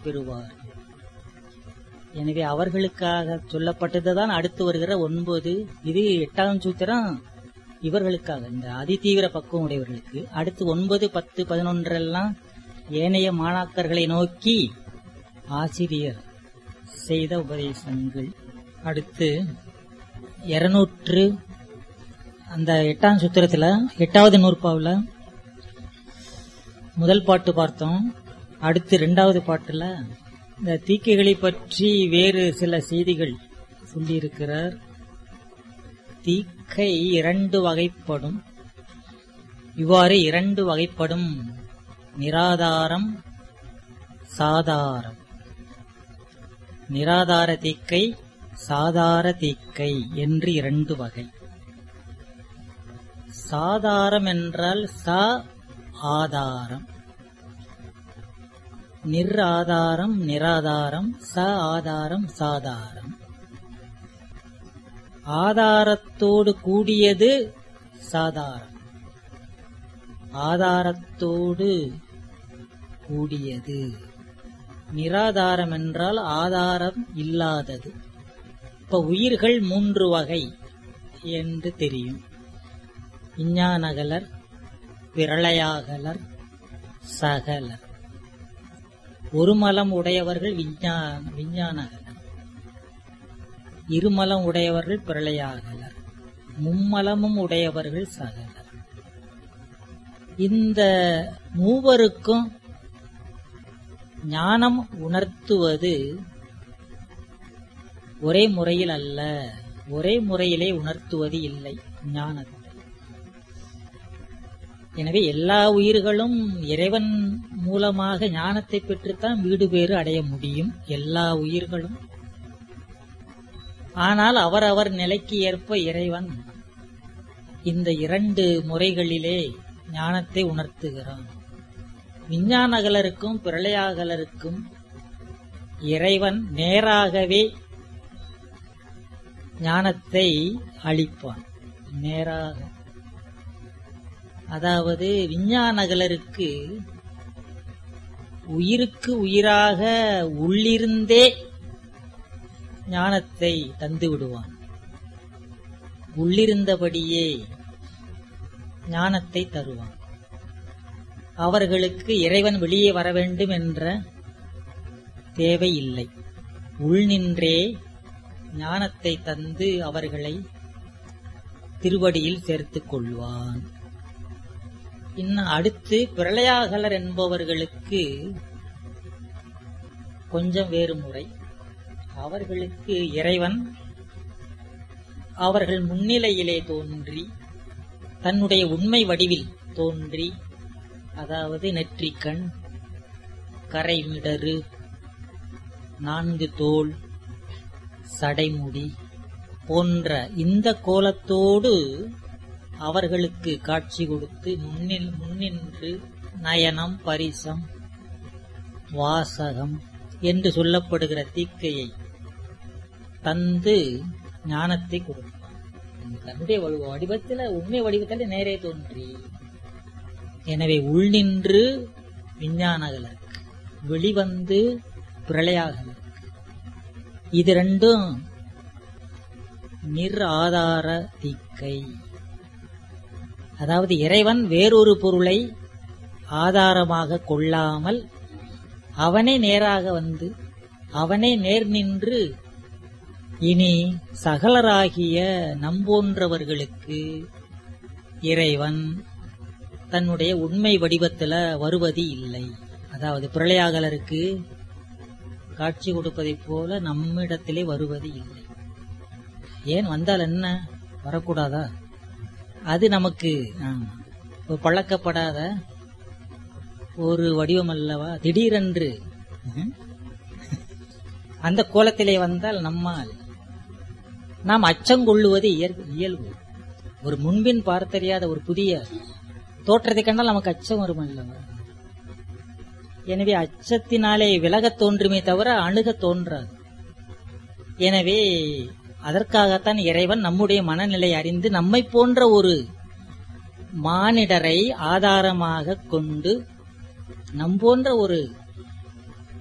பெறுவார் எனவே அவர்களுக்காக சொல்லப்பட்டதுதான் அடுத்து வருகிற ஒன்பது இது எட்டாம் சூத்திரம் இவர்களுக்காக இந்த அதிதீவிர பக்குவம் உடையவர்களுக்கு அடுத்து ஒன்பது பத்து பதினொன்றெல்லாம் ஏனைய மாணாக்கர்களை நோக்கி ஆசிரியர் செய்த உபதேசங்கள் அடுத்து இருநூற்று அந்த எட்டாம் சூத்திரத்துல எட்டாவது நூற்பாவுல முதல் பாட்டு பார்த்தோம் அடுத்து இரண்டாவது பாட்டுல இந்த தீக்கைகளை பற்றி வேறு சில செய்திகள் சொல்லியிருக்கிறார் தீக்கை இரண்டு வகைப்படும் இவ்வாறு இரண்டு வகைப்படும் நிராதாரம் சாதாரம் நிராதார தீக்கை சாதார தீக்கை என்று இரண்டு வகை சாதாரம் என்றால் ச ஆதாரம் நிர் ஆதாரம் நிராதாரம் ச ஆதாரம் சாதாரம் ஆதாரத்தோடு கூடியது சாதாரம் ஆதாரத்தோடு கூடியது நிராதாரம் என்றால் ஆதாரம் இல்லாதது இப்ப உயிர்கள் மூன்று வகை என்று தெரியும் விஞ்ஞானகலர் பிரளயாகலர் சகலர் ஒரு மலம் உடையவர்கள் விஞ்ஞான விஞ்ஞானகலர் இருமலம் உடையவர்கள் பிரளயாகலர் மும்மலமும் உடையவர்கள் சகலர் இந்த மூவருக்கும் ஞானம் உணர்த்துவது ஒரே முறையில் அல்ல ஒரே முறையிலே உணர்த்துவது இல்லை ஞானத்தை எனவே எல்லா உயிர்களும் இறைவன் மூலமாக ஞானத்தை பெற்றுத்தான் வீடு பேறு அடைய முடியும் எல்லா உயிர்களும் ஆனால் அவரவர் நிலைக்கு ஏற்ப இறைவன் இந்த இரண்டு முறைகளிலே ஞானத்தை உணர்த்துகிறான் விஞ்ஞானகலருக்கும் பிரளயாகலருக்கும் இறைவன் நேராகவே ஞானத்தை அளிப்பான் நேராக அதாவது விஞ்ஞானகலருக்கு உயிருக்கு உயிராக உள்ளிருந்தே ஞானத்தை தந்து விடுவான் உள்ளிருந்தபடியே ஞானத்தை தருவான் அவர்களுக்கு இறைவன் வெளியே வர வேண்டும் என்ற தேவை இல்லை உள்நின்றே ஞானத்தை தந்து அவர்களை திருவடியில் சேர்த்துக் கொள்வான் இன்னும் அடுத்து பிரளயாகலர் என்பவர்களுக்கு கொஞ்சம் வேறு முறை அவர்களுக்கு இறைவன் அவர்கள் முன்னிலையிலே தோன்றி தன்னுடைய உண்மை வடிவில் தோன்றி அதாவது நெற்றிக்கண் கரைமிடறு நான்கு தோல் சடைமுடி போன்ற இந்த கோலத்தோடு அவர்களுக்கு காட்சி கொடுத்து முன்னில் முன்னின்று நயனம் பரிசம் வாசகம் என்று சொல்லப்படுகிற தீக்கையை தந்து ஞானத்தை கொடுப்பான் தன்னுடைய வடிவ- வடிவத்துல உண்மை வடிவத்தில் நேரே தோன்றி எனவே உள்நின்று விஞ்ஞானகலருக்கு வெளிவந்து பிரளயாகலருக்கு இது ரெண்டும் நிர் ஆதார தீக்கை அதாவது இறைவன் வேறொரு பொருளை ஆதாரமாக கொள்ளாமல் அவனே நேராக வந்து அவனே நேர் நின்று இனி சகலராகிய நம்போன்றவர்களுக்கு இறைவன் தன்னுடைய உண்மை வடிவத்துல வருவது இல்லை அதாவது பிரளயாகலருக்கு காட்சி கொடுப்பதைப் போல நம்மிடத்திலே வருவது இல்லை ஏன் வந்தால் என்ன வரக்கூடாதா அது நமக்கு ஆமா, ஒரு பழக்கப்படாத ஒரு வடிவம் அல்லவா திடீரென்று ம், அந்த கோலத்திலே வந்தால் நம்மால் நாம் அச்சம் கொள்ளுவது இயல்பு இயல்பு ஒரு முன்பின் பார்த்தறியாத ஒரு புதிய தோற்றத்தை கண்டால் நமக்கு அச்சம் வரும் அல்லவா எனவே அச்சத்தினாலே விலகத் தோன்றுமே தவிர அணுகத் தோன்றாது எனவே அதற்காகத்தான் இறைவன் நம்முடைய மனநிலை அறிந்து நம்மை போன்ற ஒரு மானிடரை ஆதாரமாக கொண்டு நம் போன்ற ஒரு